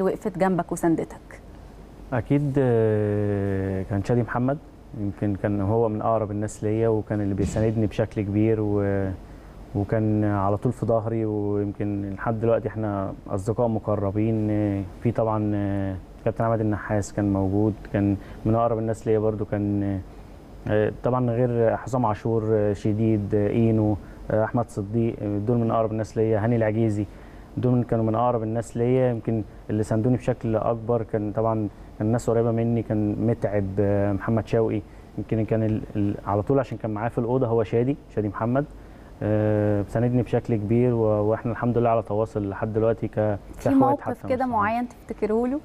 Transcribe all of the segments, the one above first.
وقفت جنبك وساندتك اكيد آه، كان شادي محمد يمكن كان هو من اقرب الناس ليا وكان اللي بيساندني بشكل كبير و... وكان على طول في ظهري ويمكن لحد دلوقتي احنا اصدقاء مقربين آه، في طبعا آه، كابتن عماد النحاس كان موجود كان من اقرب الناس ليا برضو كان آه، طبعا غير حسام عاشور آه، شديد آه، اينو آه، احمد صديق آه، دول من اقرب الناس ليا هاني العجيزي دول من- كانوا من اقرب الناس ليا يمكن اللي ساندوني بشكل اكبر كان طبعا كان الناس قريبه مني كان متعب آه، محمد شوقي يمكن كان ال... ال... على طول عشان كان معايا في الاوضه هو شادي شادي محمد آه، ساندني بشكل كبير و... واحنا الحمد لله على تواصل لحد دلوقتي ك في كاخوات موقف حتى كده مش- معين تفتكره له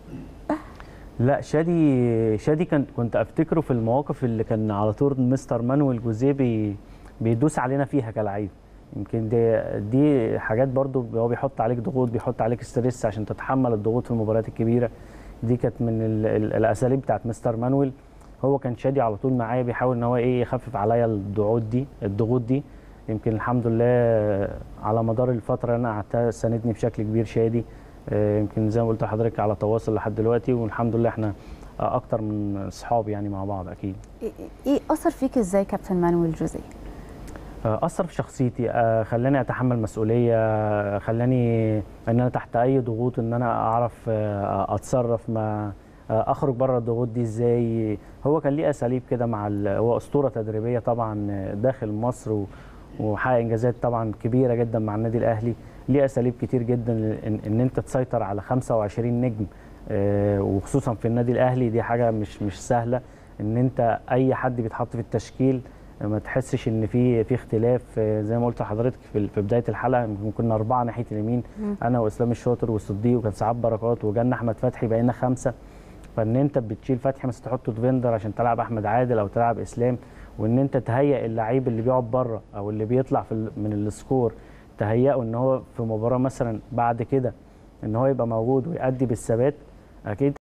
لا شادي شادي كان كنت افتكره في المواقف اللي كان على طول مستر مانويل جوزيه بي بيدوس علينا فيها كلاعب يمكن دي دي حاجات برضو هو بيحط عليك ضغوط بيحط عليك ستريس عشان تتحمل الضغوط في المباريات الكبيره دي كانت من ال ال الاساليب بتاعت مستر مانويل هو كان شادي على طول معايا بيحاول ان هو ايه يخفف عليا الضغوط دي الضغوط دي يمكن الحمد لله على مدار الفتره اللي انا قعدتها ساندني بشكل كبير شادي آه، يمكن زي ما قلت لحضرتك على تواصل لحد دلوقتي والحمد لله احنا آه، اكتر من اصحاب يعني مع بعض اكيد ايه إيه اثر فيك ازاي كابتن مانويل جوزيه آه، اثر في شخصيتي آه، خلاني اتحمل مسؤوليه آه، خلاني ان انا تحت اي ضغوط ان انا اعرف آه، اتصرف ما آه، اخرج بره الضغوط دي ازاي هو كان ليه اساليب كده مع ال- هو اسطوره تدريبيه طبعا آه، داخل مصر و- وحقق انجازات طبعا كبيره جدا مع النادي الاهلي ليه اساليب كتير جدا ان, إن انت تسيطر على 25 نجم آه، وخصوصا في النادي الاهلي دي حاجه مش مش سهله ان انت اي حد بيتحط في التشكيل ما تحسش ان في في اختلاف آه، زي ما قلت لحضرتك في في بدايه الحلقه يمكن كنا اربعه ناحيه اليمين مم. انا واسلام الشاطر والصديق وكان سعاد بركات وجنة احمد فتحي بقينا خمسه فان انت بتشيل فتحي مثلا تحطه ديفندر عشان تلعب احمد عادل او تلعب اسلام وان انت تهيئ اللعيب اللي بيقعد بره او اللي بيطلع في ال- من السكور تهيئه ان هو في مباراه مثلا بعد كده ان هو يبقى موجود ويأدي بالثبات اكيد